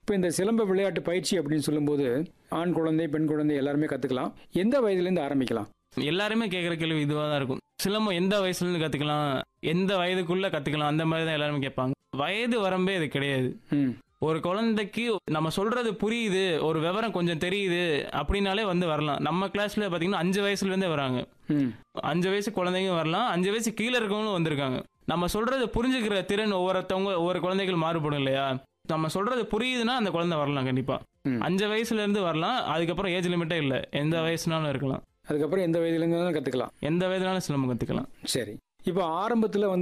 இப்போ இந்த சிலம்ப விளையாட்டு பயிற்சி அப்படின்னு சொல்லும்போது ஆண் குழந்தை பெண் குழந்தை எல்லாருமே கற்றுக்கலாம் எந்த வயதுலேருந்து ஆரம்பிக்கலாம் எல்லாருமே கேட்குற கேள்வி இதுவாக தான் இருக்கும் சிலம்பம் எந்த வயசுலேருந்து கற்றுக்கலாம் எந்த வயதுக்குள்ளே கற்றுக்கலாம் அந்த மாதிரி தான் எல்லாருமே கேட்பாங்க வயது வரம்பே இது கிடையாது ம் ஒரு குழந்தைக்கு நம்ம சொல்றது புரியுது ஒரு விவரம் கொஞ்சம் தெரியுது அப்படின்னாலே வந்து வரலாம் நம்ம கிளாஸ்ல பாத்தீங்கன்னா அஞ்சு வயசுல இருந்தே வராங்க ம் அஞ்சு வயசு குழந்தைங்க வரலாம் அஞ்சு வயசு கீழே இருக்கவங்களும் வந்திருக்காங்க நம்ம சொல்றது புரிஞ்சுக்கிற திறன் ஒவ்வொருத்தவங்க ஒவ்வொரு குழந்தைகள் மாறுபடும் இல்லையா நம்ம சொல்றது புரியுதுன்னா அந்த குழந்தை வரலாம் கண்டிப்பா ம். அஞ்சு வயசுல இருந்து வரலாம் அதுக்கப்புறம் ஏஜ் லிமிட்டே இல்லை எந்த வயசுனாலும் இருக்கலாம் அதுக்கப்புறம் எந்த வயதுலேருந்து கற்றுக்கலாம் எந்த வயதுனாலும் சிலம்பம் கத்துக்கலாம் சரி இப்போ ஆரம்பத்தில் வந்து